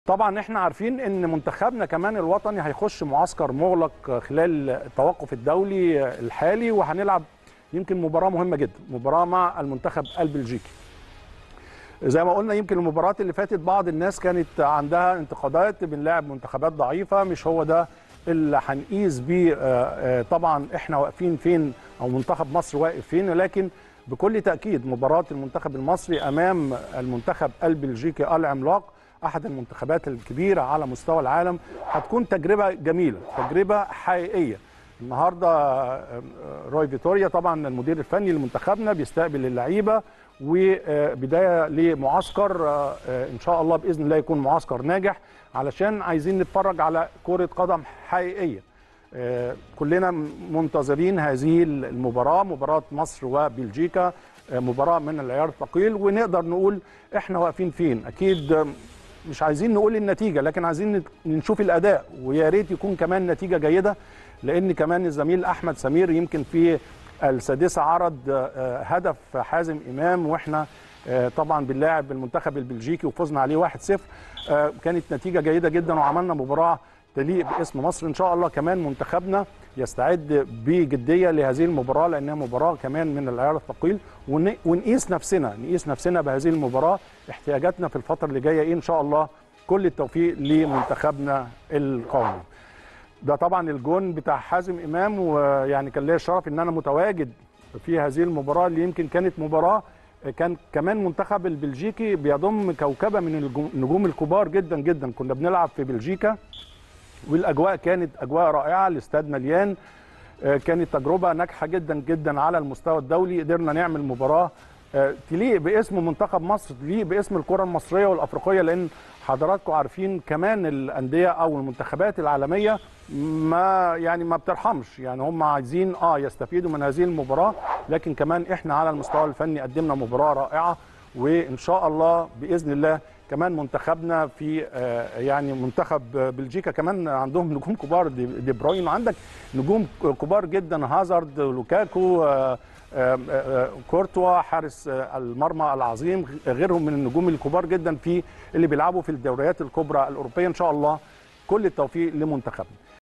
طبعا احنا عارفين ان منتخبنا كمان الوطني هيخش معسكر مغلق خلال التوقف الدولي الحالي وهنلعب يمكن مباراه مهمه جدا مباراه مع المنتخب البلجيكي زي ما قلنا يمكن المباريات اللي فاتت بعض الناس كانت عندها انتقادات بنلاعب منتخبات ضعيفه مش هو ده اللي هنقيس بيه طبعا احنا واقفين فين او منتخب مصر واقف فين لكن بكل تاكيد مباراه المنتخب المصري امام المنتخب البلجيكي العملاق احد المنتخبات الكبيره على مستوى العالم هتكون تجربه جميله تجربه حقيقيه النهارده روي فيتوريا طبعا المدير الفني لمنتخبنا بيستقبل اللعيبه وبدايه لمعسكر ان شاء الله باذن الله يكون معسكر ناجح علشان عايزين نتفرج على كره قدم حقيقيه كلنا منتظرين هذه المباراه مباراه مصر وبلجيكا مباراه من العيار الثقيل ونقدر نقول احنا واقفين فين اكيد مش عايزين نقول النتيجه لكن عايزين نشوف الاداء ويا ريت يكون كمان نتيجه جيده لان كمان الزميل احمد سمير يمكن في السادسه عرض هدف حازم امام واحنا طبعا بنلاعب المنتخب البلجيكي وفزنا عليه 1-0 كانت نتيجه جيده جدا وعملنا مباراه تليق باسم مصر ان شاء الله كمان منتخبنا يستعد بجديه لهذه المباراه لانها مباراه كمان من العيار الثقيل ونقيس نفسنا نقيس نفسنا بهذه المباراه احتياجاتنا في الفتره اللي جايه ايه ان شاء الله كل التوفيق لمنتخبنا القومي ده طبعا الجون بتاع حازم امام ويعني كان ليا الشرف ان انا متواجد في هذه المباراه اللي يمكن كانت مباراه كان كمان منتخب البلجيكي بيضم كوكبه من النجوم الكبار جدا جدا كنا بنلعب في بلجيكا والاجواء كانت اجواء رائعه الاستاد مليان كانت تجربه ناجحه جدا جدا على المستوى الدولي قدرنا نعمل مباراه تليق باسم منتخب مصر تليق باسم الكره المصريه والافريقيه لان حضراتكم عارفين كمان الانديه او المنتخبات العالميه ما يعني ما بترحمش يعني هم عايزين اه يستفيدوا من هذه المباراه لكن كمان احنا على المستوى الفني قدمنا مباراه رائعه وان شاء الله باذن الله كمان منتخبنا في آه يعني منتخب بلجيكا كمان عندهم نجوم كبار دي, دي بروين وعندك نجوم كبار جدا هازارد لوكاكو آه آه كورتوا حارس المرمى العظيم غيرهم من النجوم الكبار جدا في اللي بيلعبوا في الدوريات الكبرى الاوروبيه ان شاء الله كل التوفيق لمنتخبنا